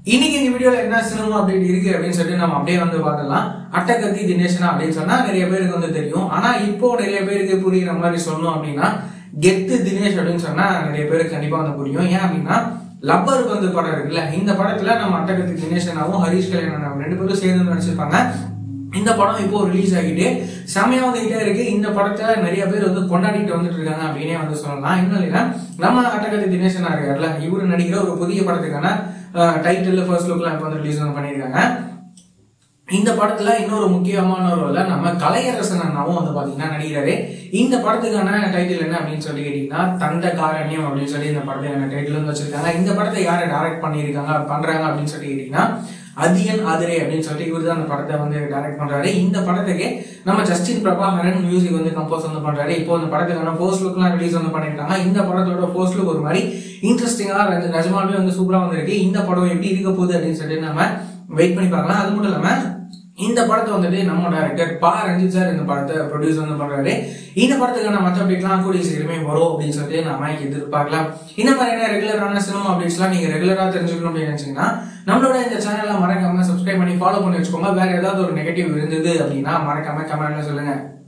இன்னைக்கு இந்த வீடியோல என்ன சினிமா அப்டேட் இருக்கு அப்படின்னு சொல்லிட்டு நம்ம அப்படியே வந்து பார்க்கலாம் அட்டகத்தி தினேஷனா அப்படின்னு சொன்னா நிறைய பேருக்கு வந்து தெரியும் ஆனா இப்போ நிறைய பேருக்கு புரியுற மாதிரி சொல்லணும் அப்படின்னா கெத்து தினேஷ் அப்படின்னு சொன்னா நிறைய பேருக்கு கண்டிப்பா வந்து புரியும் ஏன் அப்படின்னா லப்பருக்கு வந்து படம் இருக்குல்ல இந்த படத்துல நம்ம அட்டகத்தி தினேஷனாவும் ஹரிஷ் கல்யாணம் ரெண்டு பேரும் சேர்ந்து நடிச்சிருப்பாங்க இந்த படம் இப்போ ரிலீஸ் ஆகிட்டு செமையா வந்துகிட்டே இருக்கு இந்த படத்தை நிறைய பேர் வந்து கொண்டாடிட்டு வந்துட்டு இருக்காங்க அப்படின்னே வந்து சொல்லலாம் இன்னும் இல்லைன்னா நம்ம அட்டகத்தி தினேசனா இருக்காருல்ல இவரு நடிக்கிற ஒரு புதிய படத்துக்கான டைட்டில் ஃபர்ஸ்ட் லுக்லாம் இப்போ வந்து ரிலீஸ் வந்து பண்ணியிருக்காங்க இந்த படத்துல இன்னொரு முக்கியமான ரோல நம்ம கலையரசன் அண்ணாவும் வந்து பாத்தீங்கன்னா நடிக்கிறாரு இந்த படத்துக்கான டைட்டில் என்ன அப்படின்னு சொல்லி கேட்டீங்கன்னா தந்த காரண்யம் அப்படின்னு சொல்லி இந்த படத்துக்கான டைட்டில் வந்து வச்சிருக்காங்க இந்த படத்தை யாரை டைரக்ட் பண்ணியிருக்காங்க பண்றாங்க அப்படின்னு சொல்லி கேட்டீங்கன்னா அதியன் ஆதிரே அப்படின்னு சொல்லிட்டு இவர் தான் அந்த படத்தை வந்து டைரக்ட் பண்றாரு இந்த படத்துக்கு நம்ம ஜஸ்டின் பிரபாகரன் மியூசிக் வந்து கம்போஸ் வந்து பண்றாரு இப்போ இந்த படத்துக்கான போஸ்ட் லுக்லாம் ரிலீஸ் வந்து பண்ணிருக்காங்க இந்த படத்தோட போஸ்ட் லுக் ஒரு மாதிரி இன்ட்ரெஸ்டிங்கா நிஜமாலுமே வந்து சூப்பரா வந்திருக்கு இந்த படம் எப்படி இருக்க போகுது அப்படின்னு சொல்லிட்டு நம்ம வெயிட் பண்ணி பார்க்கலாம் அது மட்டும் இல்லாம இந்த படத்தை வந்துட்டு நம்ம டைரக்டர் பா ரஞ்சித் சார் இந்த படத்தை ப்ரொடியூஸ் வந்து பண்றாரு இந்த படத்துக்கான மற்ற அப்டேட்லாம் கூடிய சீக்கிரமே வரும் அப்படின்னு சொல்லிட்டு நாம எதிர்பார்க்கலாம் இந்த மாதிரியான ரெகுலரான சினிமா அப்டேட்ஸ்லாம் நீங்க ரெகுலரா தெரிஞ்சுக்கணும் அப்படின்னு நினைச்சீங்கன்னா நம்மளோட இந்த சேனலை மறக்காம சப்ஸ்கிரைப் பண்ணி ஃபாலோ பண்ணி வச்சுக்கோங்க வேற ஏதாவது ஒரு நெகட்டிவ் இருந்தது அப்படின்னா மறக்காம கமெண்ட்ல சொல்லுங்க